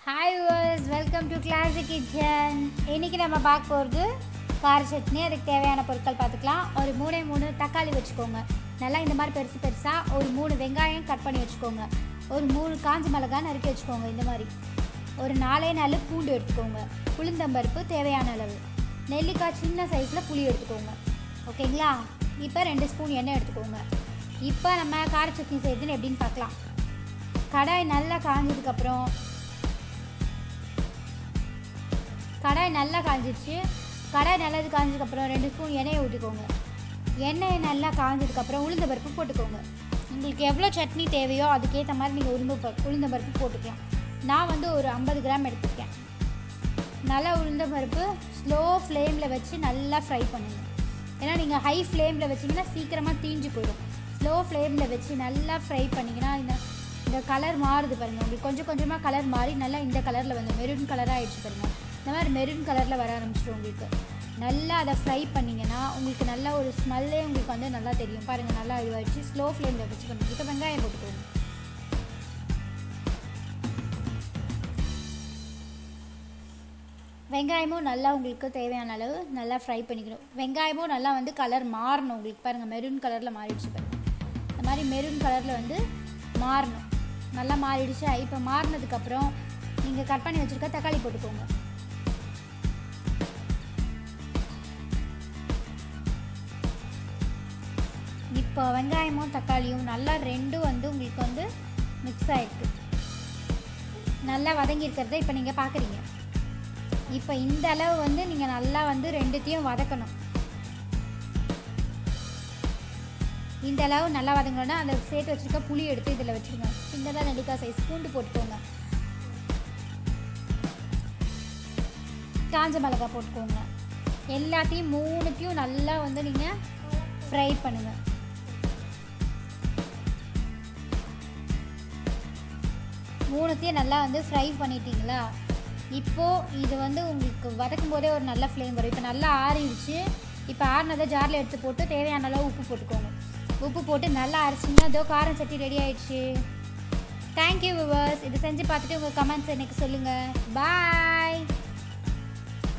hi viewers welcome to classic kitchen இன்றைக்கி நம்ம பார்க்க போகிறது கார சட்னி அதுக்கு தேவையான பொருட்கள் பார்த்துக்கலாம் ஒரு மூணே மூணு தக்காளி வச்சுக்கோங்க நல்லா இந்த மாதிரி பெருசு பெருசாக ஒரு மூணு வெங்காயம் கட் பண்ணி வச்சுக்கோங்க ஒரு மூணு காஞ்ச மிளகாய் நறுக்கி வச்சுக்கோங்க இந்த மாதிரி ஒரு நாலே நாலு பூண்டு எடுத்துக்கோங்க உளுந்தம்பருப்பு தேவையான அளவு நெல்லிக்காய் சின்ன சைஸில் புளி எடுத்துக்கோங்க ஓகேங்களா இப்போ ரெண்டு ஸ்பூன் எண்ணெய் எடுத்துக்கோங்க இப்போ நம்ம கார சட்னி செய்யறதுன்னு எப்படின்னு பார்க்கலாம் கடாய் நல்லா காஞ்சதுக்கப்புறம் கடாய் நல்லா காஞ்சிடுச்சு கடாய் நல்லது காஞ்சதுக்கப்புறம் ரெண்டு ஸ்பூன் எண்ணெயை ஊற்றிக்கோங்க எண்ணெய் நல்லா காஞ்சதுக்கப்புறம் உளுந்த பருப்பு போட்டுக்கோங்க உங்களுக்கு எவ்வளோ சட்னி தேவையோ அதுக்கேற்ற மாதிரி நீங்கள் உளுந்து பருப்பு உளுந்த பருப்பு போட்டுக்கலாம் நான் வந்து ஒரு ஐம்பது கிராம் எடுத்துருக்கேன் நல்லா உளுந்த பருப்பு ஸ்லோ ஃப்ளேமில் வச்சு நல்லா ஃப்ரை பண்ணுங்க ஏன்னா நீங்கள் ஹை ஃப்ளேமில் வச்சிங்கன்னா சீக்கிரமாக தீஞ்சு போயிடும் ஸ்லோ ஃப்ளேமில் வச்சு நல்லா ஃப்ரை பண்ணிங்கன்னா இந்த இந்த கலர் மாறுது பாருங்கள் உங்களுக்கு கொஞ்சம் கொஞ்சமாக கலர் மாறி நல்லா இந்த கலரில் வந்து மெரூன் கலராக ஆயிடுச்சு பாருங்கள் இந்த மாதிரி மெரூன் கலரில் வர ஆரம்பிச்சிடும் உங்களுக்கு நல்லா அதை ஃப்ரை பண்ணிங்கன்னா உங்களுக்கு நல்ல ஒரு ஸ்மெல்லே உங்களுக்கு வந்து நல்லா தெரியும் பாருங்கள் நல்லா இதுவாகிடுச்சு ஸ்லோ ஃப்ளேமில் வச்சு பண்ணுங்க இப்போ வெங்காயம் போட்டுக்கோங்க வெங்காயமும் நல்லா உங்களுக்கு தேவையான அளவு நல்லா ஃப்ரை பண்ணிக்கணும் வெங்காயமும் நல்லா வந்து கலர் மாறணும் உங்களுக்கு பாருங்கள் மெரூன் கலரில் மாறிடுச்சு பாருங்கள் இந்த மாதிரி மெரூன் கலரில் வந்து மாறணும் நல்லா மாறிடுச்சு இப்போ மாறினதுக்கப்புறம் நீங்கள் கட் பண்ணி வச்சுருக்க தக்காளி போட்டுக்கோங்க இப்போ வெங்காயமும் தக்காளியும் நல்லா ரெண்டும் வந்து உங்களுக்கு வந்து மிக்ஸ் ஆகிருக்கு நல்லா வதங்கியிருக்கிறத இப்போ நீங்கள் பார்க்குறீங்க இப்போ இந்த அளவு வந்து நீங்கள் நல்லா வந்து ரெண்டுத்தையும் வதக்கணும் இந்த அளவு நல்லா வதங்கணும்னா அந்த சேர்த்து வச்சுருக்க புளி எடுத்து இதில் வச்சுருங்க சின்னதாக நெல்லிக்காய் சைஸ் பூண்டு போட்டுக்கோங்க காஞ்ச மிளகாய் போட்டுக்கோங்க எல்லாத்தையும் மூணுத்தையும் நல்லா வந்து நீங்கள் ஃப்ரை பண்ணுங்கள் மூணுத்தையும் நல்லா வந்து ஃப்ரை பண்ணிட்டீங்களா இப்போது இது வந்து உங்களுக்கு வதக்கும் போதே ஒரு நல்ல ஃப்ளேம் வரும் இப்போ நல்லா ஆறிடுச்சு இப்போ ஆறினதை ஜாரில் எடுத்து போட்டு தேவையான அளவு உப்பு போட்டுக்கோங்க உப்பு போட்டு நல்லா அரைச்சிங்கன்னா அதோ காரம் சட்டி ரெடி ஆயிடுச்சு தேங்க்யூ விவர்ஸ் இது செஞ்சு பார்த்துட்டு உங்கள் கமெண்ட்ஸ் எனக்கு சொல்லுங்கள் பாய்